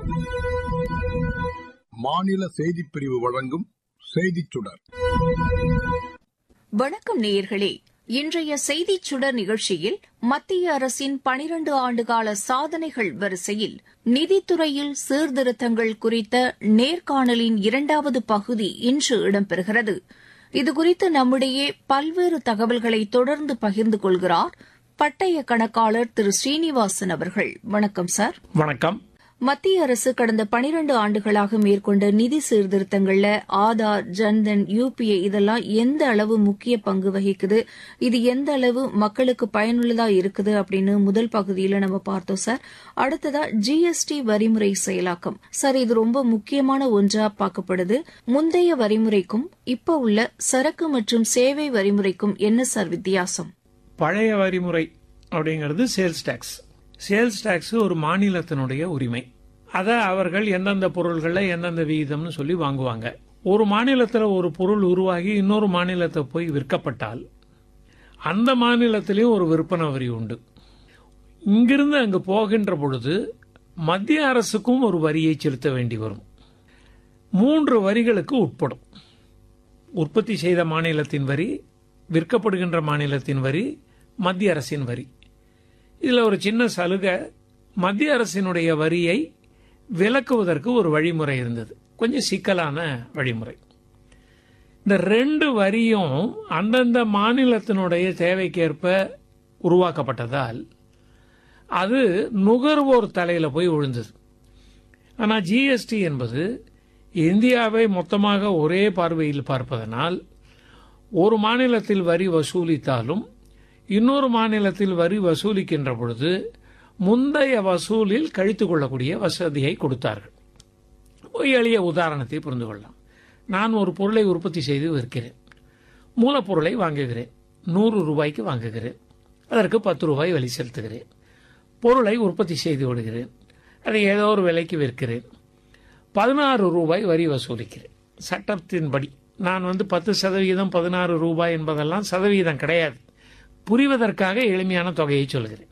மாநில செய்திப் பிரிவு வழங்கும் செய்திச் சுடர் வணக்கம் நேயர்களே இன்றைய செய்திச் சுடர் நிகழ்ச்சியில் மத்திய அரசின் பனிரண்டு ஆண்டுகால சாதனைகள் வரிசையில் நிதித்துறையில் சீர்திருத்தங்கள் குறித்த நேர்காணலின் இரண்டாவது பகுதி இன்று இடம்பெறுகிறது இதுகுறித்து நம்மிடையே பல்வேறு தகவல்களை தொடர்ந்து பகிர்ந்து கொள்கிறார் பட்டய கணக்காளர் திரு ஸ்ரீனிவாசன் அவர்கள் வணக்கம் சார் வணக்கம் மத்திய அரசு கடந்த பனிரண்டு ஆண்டுகளாக மேற்கொண்ட நிதி சீர்திருத்தங்கள்ல ஆதார் ஜன்தன் யுபிஐ இதெல்லாம் எந்த அளவு முக்கிய பங்கு வகிக்குது இது எந்த அளவு மக்களுக்கு பயனுள்ளதா இருக்குது அப்படின்னு முதல் பகுதியில நம்ம பார்த்தோம் சார் அடுத்ததா ஜிஎஸ்டி வரிமுறை செயலாக்கம் சார் இது ரொம்ப முக்கியமான ஒன்றா பார்க்கப்படுது முந்தைய வரிமுறைக்கும் இப்ப உள்ள சரக்கு மற்றும் சேவை வரிமுறைக்கும் என்ன சார் வித்தியாசம் பழைய வரிமுறை அப்படிங்கிறது சேல்ஸ் டாக்ஸ் சேல்ஸ் டாக்ஸ் ஒரு மாநிலத்தினுடைய உரிமை அதை அவர்கள் எந்தெந்த பொருள்களில் எந்தெந்த விகிதம்னு சொல்லி வாங்குவாங்க ஒரு மாநிலத்தில் ஒரு பொருள் உருவாகி இன்னொரு மாநிலத்தை போய் விற்கப்பட்டால் அந்த மாநிலத்திலையும் ஒரு விற்பனை வரி உண்டு இங்கிருந்து அங்கு போகின்ற பொழுது மத்திய அரசுக்கும் ஒரு வரியை செலுத்த வேண்டி வரும் மூன்று வரிகளுக்கு உட்படும் உற்பத்தி செய்த மாநிலத்தின் வரி விற்கப்படுகின்ற மாநிலத்தின் வரி மத்திய அரசின் வரி இதில் ஒரு சின்ன சலுகை மத்திய அரசினுடைய வரியை விலக்குவதற்கு ஒரு வழிமுறை இருந்தது கொஞ்சம் சிக்கலான வழிமுறை இந்த ரெண்டு வரியும் அந்தந்த மாநிலத்தினுடைய தேவைக்கேற்ப உருவாக்கப்பட்டதால் அது நுகர்வோர் தலையில போய் விழுந்தது ஆனால் ஜிஎஸ்டி என்பது இந்தியாவை மொத்தமாக ஒரே பார்வையில் பார்ப்பதனால் ஒரு மாநிலத்தில் வரி வசூலித்தாலும் இன்னொரு மாநிலத்தில் வரி வசூலிக்கின்ற பொழுது முந்தைய வசூலில் கழித்து கொள்ளக்கூடிய வசதியை கொடுத்தார்கள் ஒரு எளிய உதாரணத்தை புரிந்து கொள்ளலாம் நான் ஒரு பொருளை உற்பத்தி செய்து விற்கிறேன் மூலப்பொருளை வாங்குகிறேன் நூறு ரூபாய்க்கு வாங்குகிறேன் அதற்கு பத்து ரூபாய் வழி செலுத்துகிறேன் பொருளை உற்பத்தி செய்து விடுகிறேன் அதை ஏதோ ஒரு விலைக்கு விற்கிறேன் பதினாறு ரூபாய் வரி வசூலிக்கிறேன் சட்டத்தின்படி நான் வந்து பத்து சதவீதம் பதினாறு ரூபாய் என்பதெல்லாம் சதவீதம் கிடையாது புரிவதற்காக எளிமையான தொகையை சொல்கிறேன்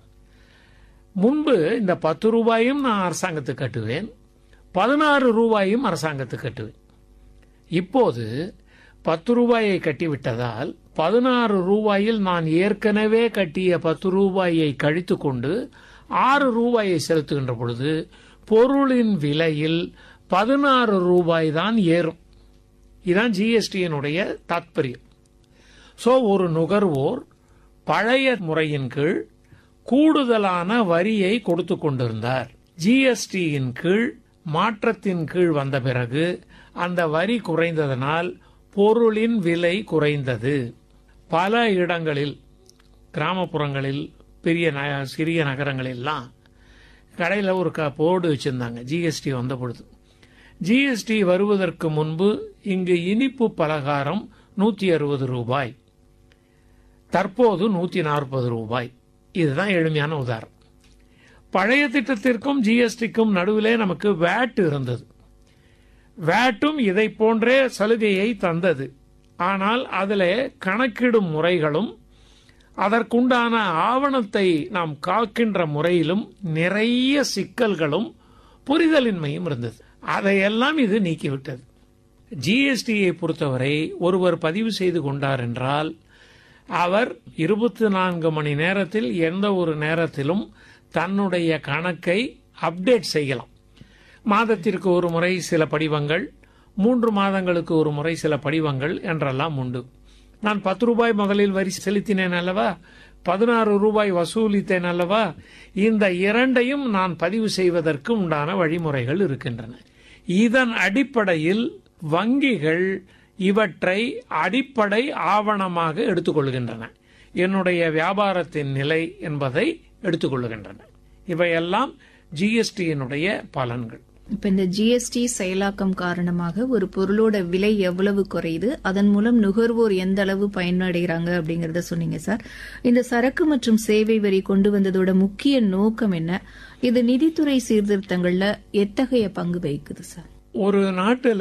முன்பு இந்த பத்து ரூபாயும் நான் அரசாங்கத்துக்கு கட்டுவேன் பதினாறு ரூபாயும் அரசாங்கத்துக்கு கட்டுவேன் இப்போது பத்து ரூபாயை கட்டிவிட்டதால் பதினாறு ரூபாயில் நான் ஏற்கனவே கட்டிய பத்து ரூபாயை கழித்து கொண்டு ஆறு ரூபாயை செலுத்துகின்ற பொழுது பொருளின் விலையில் பதினாறு ரூபாய் தான் ஏறும் இதுதான் ஜிஎஸ்டியினுடைய தாத்பரியம் ஸோ ஒரு நுகர்வோர் பழைய முறையின் கீழ் கூடுதலான வரியை கொடுத்து கொண்டிருந்தார் ஜிஎஸ்டியின் கீழ் மாற்றத்தின் கீழ் வந்த பிறகு அந்த வரி குறைந்ததனால் பொருளின் விலை குறைந்தது பல இடங்களில் கிராமப்புறங்களில் பெரிய ந- சிறிய நகரங்களெல்லாம் கடையில் ஒரு க போர்டு வச்சிருந்தாங்க ஜிஎஸ்டி வந்த பொழுது ஜிஎஸ்டி வருவதற்கு முன்பு இங்கு இனிப்பு பலகாரம் நூற்றி அறுபது ரூபாய் தற்போது நூற்றி நாற்பது ரூபாய் இதுதான் எளிமையான உதாரணம் பழைய திட்டத்திற்கும் ஜிஎஸ்டிக்கும் நடுவிலே நமக்கு வேட் இருந்தது வேட்டும் இதை போன்றே சலுகையை தந்தது ஆனால் அதில் கணக்கிடும் முறைகளும் அதற்குண்டான ஆவணத்தை நாம் காக்கின்ற முறையிலும் நிறைய சிக்கல்களும் புரிதலின்மையும் இருந்தது அதையெல்லாம் இது நீக்கிவிட்டது ஜிஎஸ்டியை பொறுத்தவரை ஒருவர் பதிவு செய்து கொண்டார் என்றால் அவர் இருபத்தி நான்கு மணி நேரத்தில் எந்த ஒரு நேரத்திலும் தன்னுடைய கணக்கை அப்டேட் செய்யலாம் மாதத்திற்கு ஒரு முறை சில படிவங்கள் மூன்று மாதங்களுக்கு ஒரு முறை சில படிவங்கள் என்றெல்லாம் உண்டு நான் பத்து ரூபாய் முதலில் வரி செலுத்தினேன் அல்லவா பதினாறு ரூபாய் வசூலித்தேன் அல்லவா இந்த இரண்டையும் நான் பதிவு செய்வதற்கு உண்டான வழிமுறைகள் இருக்கின்றன இதன் அடிப்படையில் வங்கிகள் இவற்றை அடிப்படை ஆவணமாக எடுத்துக்கொள்கின்றன என்னுடைய வியாபாரத்தின் நிலை என்பதை எடுத்துக்கொள்கின்றன இவையெல்லாம் ஜிஎஸ்டியினுடைய பலன்கள் இப்ப இந்த ஜிஎஸ்டி செயலாக்கம் காரணமாக ஒரு பொருளோட விலை எவ்வளவு குறையுது அதன் மூலம் நுகர்வோர் எந்த அளவு பயனடைகிறாங்க அப்படிங்கறத சொன்னீங்க சார் இந்த சரக்கு மற்றும் சேவை வரி கொண்டு வந்ததோட முக்கிய நோக்கம் என்ன இது நிதித்துறை சீர்திருத்தங்கள்ல எத்தகைய பங்கு வகிக்குது சார் ஒரு நாட்டில்